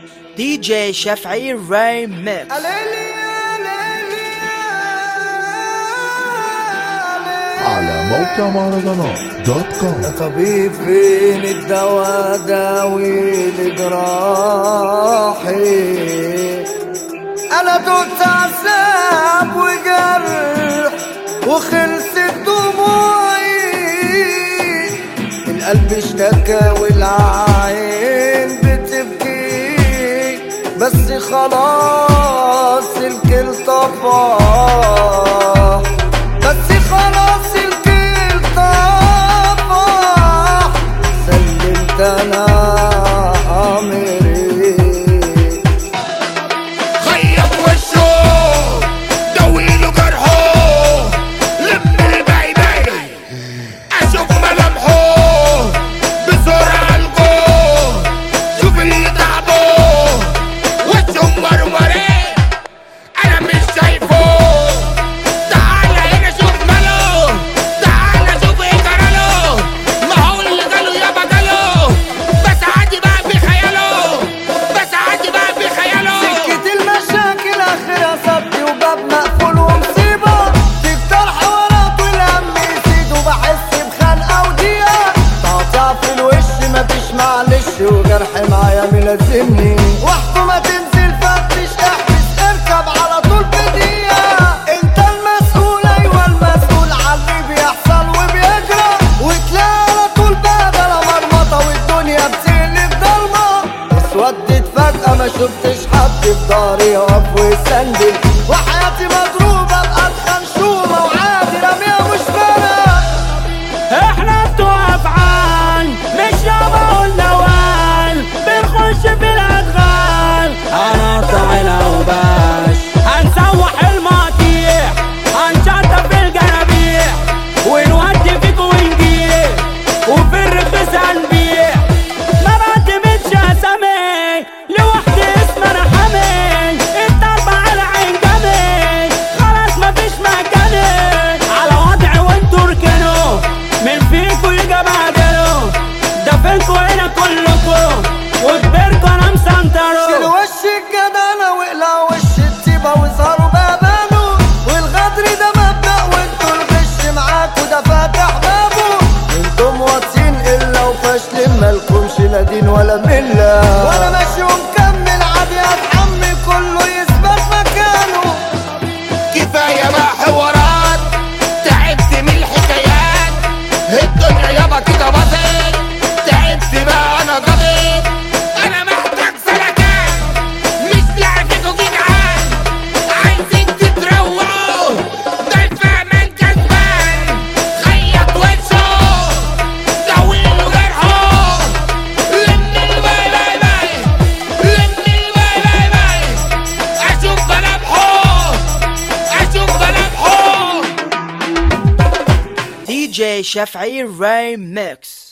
دي جي شفعي ريميكس على موقع مهرجانات دوت كوم يا طبيب فين الدواء داوي لجراحي انا دوت عذاب وجرح وخلصت دموعي القلب اشتكى والعين بتبكي بس خلاص الكل طفح بس خلاص الكل طفح سلمت انا امري خيط وشه دويله جرحه لم البيبي اشوف ملامحه بسرعه الجوه شوف اللي تعبه وشه مرمري انا مش شايفه تعالى هنا شوف ماله تعالى شوف ايه جراله ما هو اللي جاله يابا جاله بس عادي بقى بخياله بس عادي بقى بخياله سكة المشاكل اخرها صبي وباب مقفول ومصيبة تكتر حوارات والهم يزيد وبحس بخنقة وضيقة تقطع في الوش مفيش معلش وجرح معايا ملازمني وحده ما تنزل فتش احبس اركب على طول بدقيقة انت المسؤول ايوه المسؤول على اللي بيحصل وبيجرى وتلاقي على طول بدل مرمطة والدنيا بتقلب ضلمة اسودت فجأة ما شفتش حد في ضهري يقف ويسندل وحياتي مضروبة بأدخن شومة وعادي رميها مش فارق احنا بتوع افعال مش يابا والنوال بنخش في الادغال هنقطع الاوباش هنسوح المقاطيع هنشطف الجرابيع ونودي فيك ونجيب وفي الرخيص هنبيع ما بعتمدش اسامي لوحدي اسم انا حامي الضربة على عين جامي خلاص مفيش مكاني على وضعي وانتوا اركنوا من فيكوا يجي بعدله ده فينكوا هنا كلكوا وكبركوا انا شيل مسنطره وش الجدعنة واقلع وش الطيبة واظهروا بابانه والغدر ده مبدأ وانتوا الغش معاكوا ده فاتح بابه انتم واطيين الا وفاشلين مالكمش لا دين ولا ملة وانا ماشي ومكمل عادي اتحمل كله يثبت مكانه كفايه بقى حوارات تعبت من الحكايات الدنيا يابا كده باظت تعبت بقى انا قضيت انا محتاج سلكات مش لعبته جدعان عايزين تتروقوا ده الفهمان كسبان خيط وشه زويله جرحه لم الباي باي باي لم الباي باي باي اشوف ملامحه اشوف ملامحه دي جي شفعي ريميكس